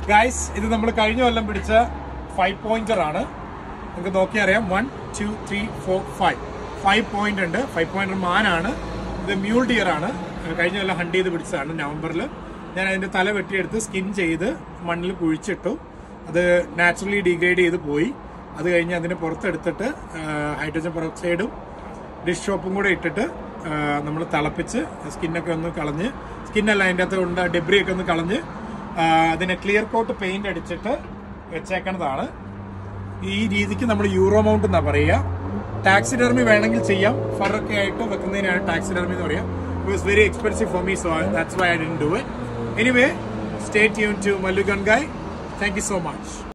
guys ഇത് നമ്മൾ കഴിഞ്ഞ കൊല്ലം പിടിച്ച ഫൈവ് പോയിന്റർ ആണ് നിങ്ങൾക്ക് നോക്കി അറിയാം one two three four five five point ഉണ്ട് ഫൈവ് പോയിന്റർ മാനാണ് ഇത് മ്യൂൾ ഡിയർ ആണ് കഴിഞ്ഞ കൊല്ലം ഹണ്ട് ചെയ്ത് പിടിച്ചതാണ് നവംബറിൽ ഞാൻ അതിന്റെ തല വെട്ടിയെടുത്ത് സ്കിൻ ചെയ്ത് മണ്ണിൽ കുഴിച്ചിട്ടു അത് നാച്ചുറലി ഡിഗ്രേഡ് ചെയ്ത് പോയി അത് കഴിഞ്ഞ് അതിനെ പുറത്തെടുത്തിട്ട് ഹൈഡ്രജൻ പെറോക്സൈഡും ഡിഷ് ഷോപ്പും കൂടെ ഇട്ടിട്ട് നമ്മൾ തിളപ്പിച്ച് സ്കിന്നൊക്കെ ഒന്ന് കളഞ്ഞ് സ്കിന്നല്ല അതിൻ്റെ അകത്ത് ഉണ്ട് ഡെബ്രി ഒക്കെ ഒന്ന് കളഞ്ഞ് ആ, അതിനെ ക്ലിയർ കോട്ട് പെയിന്റ് അടിച്ചിട്ട് വെച്ചേക്കണതാണ് ഈ രീതിക്ക് നമ്മൾ യൂറോ മൗണ്ട് എന്നാ പറയുക ടാക്സിഡർമി വേണമെങ്കിൽ ചെയ്യാം ഫറൊക്കെ ആയിട്ട് വെക്കുന്നതിനാണ് ടാക്സിഡർമി എന്ന് പറയാം it was very expensive for me so that's why I didn't do it anyway stay tune to Mallugun guy thank you so much